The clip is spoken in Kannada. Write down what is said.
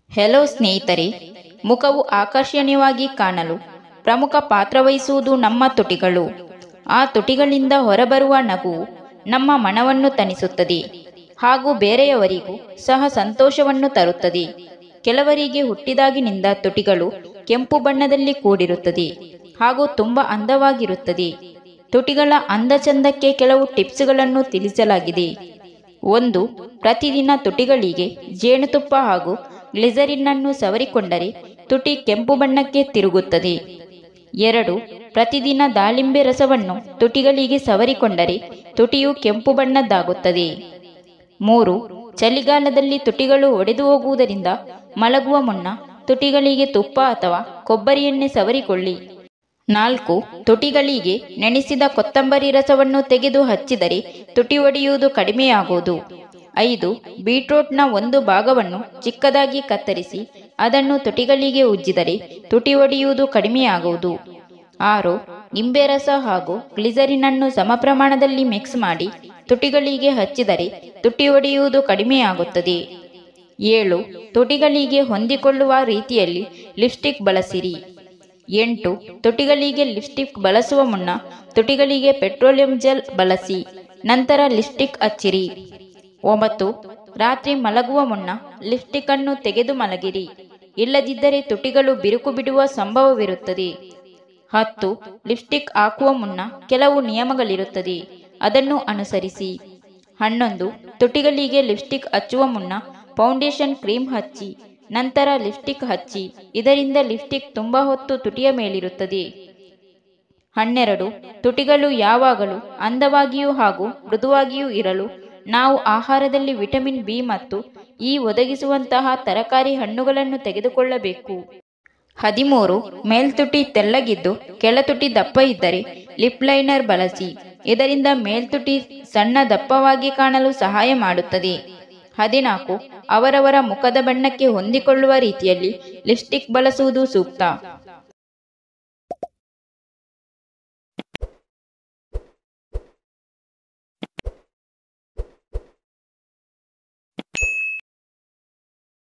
ಹೆಲೋ ಸ್ನೇಹಿತರೆ ಮುಖವು ಆಕರ್ಷಣೀಯವಾಗಿ ಕಾಣಲು ಪ್ರಮುಖ ಪಾತ್ರವಹಿಸುವುದು ನಮ್ಮ ತುಟಿಗಳು ಆ ತುಟಿಗಳಿಂದ ಹೊರಬರುವ ನಗುವು ನಮ್ಮ ಮನವನ್ನು ತಣಿಸುತ್ತದೆ ಹಾಗೂ ಬೇರೆಯವರಿಗೂ ಸಹ ಸಂತೋಷವನ್ನು ತರುತ್ತದೆ ಕೆಲವರಿಗೆ ಹುಟ್ಟಿದಾಗಿನಿಂದ ತುಟಿಗಳು ಕೆಂಪು ಬಣ್ಣದಲ್ಲಿ ಕೂಡಿರುತ್ತದೆ ಹಾಗೂ ತುಂಬ ಅಂದವಾಗಿರುತ್ತದೆ ತುಟಿಗಳ ಅಂದಚಂದಕ್ಕೆ ಕೆಲವು ಟಿಪ್ಸ್ಗಳನ್ನು ತಿಳಿಸಲಾಗಿದೆ ಒಂದು ಪ್ರತಿದಿನ ತುಟಿಗಳಿಗೆ ಜೇನುತುಪ್ಪ ಹಾಗೂ ಗ್ಲಿಸರಿನ್ ಅನ್ನು ಸವರಿಕೊಂಡರೆ ತುಟಿ ಕೆಂಪು ಬಣ್ಣಕ್ಕೆ ತಿರುಗುತ್ತದೆ ಎರಡು ಪ್ರತಿದಿನ ದಾಳಿಂಬೆ ರಸವನ್ನು ತುಟಿಗಳಿಗೆ ಸವರಿಕೊಂಡರೆ ತುಟಿಯು ಕೆಂಪು ಬಣ್ಣದ್ದಾಗುತ್ತದೆ ಮೂರು ಚಳಿಗಾಲದಲ್ಲಿ ತುಟಿಗಳು ಒಡೆದು ಹೋಗುವುದರಿಂದ ಮಲಗುವ ಮುನ್ನ ತುಟಿಗಳಿಗೆ ತುಪ್ಪ ಅಥವಾ ಕೊಬ್ಬರಿ ಎಣ್ಣೆ ಸವರಿಕೊಳ್ಳಿ ನಾಲ್ಕು ತುಟಿಗಳಿಗೆ ನೆನೆಸಿದ ಕೊತ್ತಂಬರಿ ರಸವನ್ನು ತೆಗೆದು ಹಚ್ಚಿದರೆ ತುಟಿ ಒಡೆಯುವುದು ಕಡಿಮೆಯಾಗುವುದು ಐದು ಬೀಟ್ರೂಟ್ನ ಒಂದು ಭಾಗವನ್ನು ಚಿಕ್ಕದಾಗಿ ಕತ್ತರಿಸಿ ಅದನ್ನು ತುಟಿಗಳಿಗೆ ಉಜ್ಜಿದರೆ ತುಟಿ ಒಡೆಯುವುದು ಕಡಿಮೆಯಾಗುವುದು ಆರು ನಿಂಬೆ ರಸ ಹಾಗೂ ಗ್ಲಿಸರಿನ್ ಅನ್ನು ಸಮ ಪ್ರಮಾಣದಲ್ಲಿ ಮಿಕ್ಸ್ ಮಾಡಿ ತುಟಿಗಳಿಗೆ ಹಚ್ಚಿದರೆ ತುಟಿ ಒಡೆಯುವುದು ಕಡಿಮೆಯಾಗುತ್ತದೆ ಏಳು ತುಟಿಗಳಿಗೆ ಹೊಂದಿಕೊಳ್ಳುವ ರೀತಿಯಲ್ಲಿ ಲಿಪ್ಸ್ಟಿಕ್ ಬಳಸಿರಿ ಎಂಟು ತುಟಿಗಳಿಗೆ ಲಿಪ್ಸ್ಟಿಕ್ ಬಳಸುವ ಮುನ್ನ ತುಟಿಗಳಿಗೆ ಪೆಟ್ರೋಲಿಯಂ ಜೆಲ್ ಬಳಸಿ ನಂತರ ಲಿಪ್ಸ್ಟಿಕ್ ಹಚ್ಚಿರಿ ಒಂಬತ್ತು ರಾತ್ರಿ ಮಲಗುವ ಮುನ್ನ ಲಿಪ್ಸ್ಟಿಕ್ ಅನ್ನು ತೆಗೆದು ಮಲಗಿರಿ ಇಲ್ಲದಿದ್ದರೆ ತುಟಿಗಳು ಬಿರುಕು ಬಿಡುವ ಸಂಭವವಿರುತ್ತದೆ ಹತ್ತು ಲಿಪ್ಸ್ಟಿಕ್ ಹಾಕುವ ಮುನ್ನ ಕೆಲವು ನಿಯಮಗಳಿರುತ್ತದೆ ಅದನ್ನು ಅನುಸರಿಸಿ ಹನ್ನೊಂದು ತುಟಿಗಳಿಗೆ ಲಿಪ್ಸ್ಟಿಕ್ ಹಚ್ಚುವ ಮುನ್ನ ಫೌಂಡೇಶನ್ ಕ್ರೀಮ್ ಹಚ್ಚಿ ನಂತರ ಲಿಪ್ಸ್ಟಿಕ್ ಹಚ್ಚಿ ಇದರಿಂದ ಲಿಪ್ಸ್ಟಿಕ್ ತುಂಬ ಹೊತ್ತು ತುಟಿಯ ಮೇಲಿರುತ್ತದೆ ಹನ್ನೆರಡು ತುಟಿಗಳು ಯಾವಾಗಲೂ ಅಂದವಾಗಿಯೂ ಹಾಗೂ ಮೃದುವಾಗಿಯೂ ಇರಲು ನಾವು ಆಹಾರದಲ್ಲಿ ವಿಟಮಿನ್ ಬಿ ಮತ್ತು ಇ ಒದಗಿಸುವಂತಹ ತರಕಾರಿ ಹಣ್ಣುಗಳನ್ನು ತೆಗೆದುಕೊಳ್ಳಬೇಕು ಹದಿಮೂರು ಮೇಲ್ತುಟಿ ತೆಳ್ಳಗಿದ್ದು ಕೆಳತುಟಿ ದಪ್ಪ ಇದ್ದರೆ ಲಿಪ್ ಲೈನರ್ ಬಳಸಿ ಇದರಿಂದ ಮೇಲ್ತುಟಿ ಸಣ್ಣ ದಪ್ಪವಾಗಿ ಕಾಣಲು ಸಹಾಯ ಮಾಡುತ್ತದೆ ಹದಿನಾಲ್ಕು ಅವರವರ ಮುಖದ ಬಣ್ಣಕ್ಕೆ ಹೊಂದಿಕೊಳ್ಳುವ ರೀತಿಯಲ್ಲಿ ಲಿಪ್ಸ್ಟಿಕ್ ಬಳಸುವುದು ಸೂಕ್ತ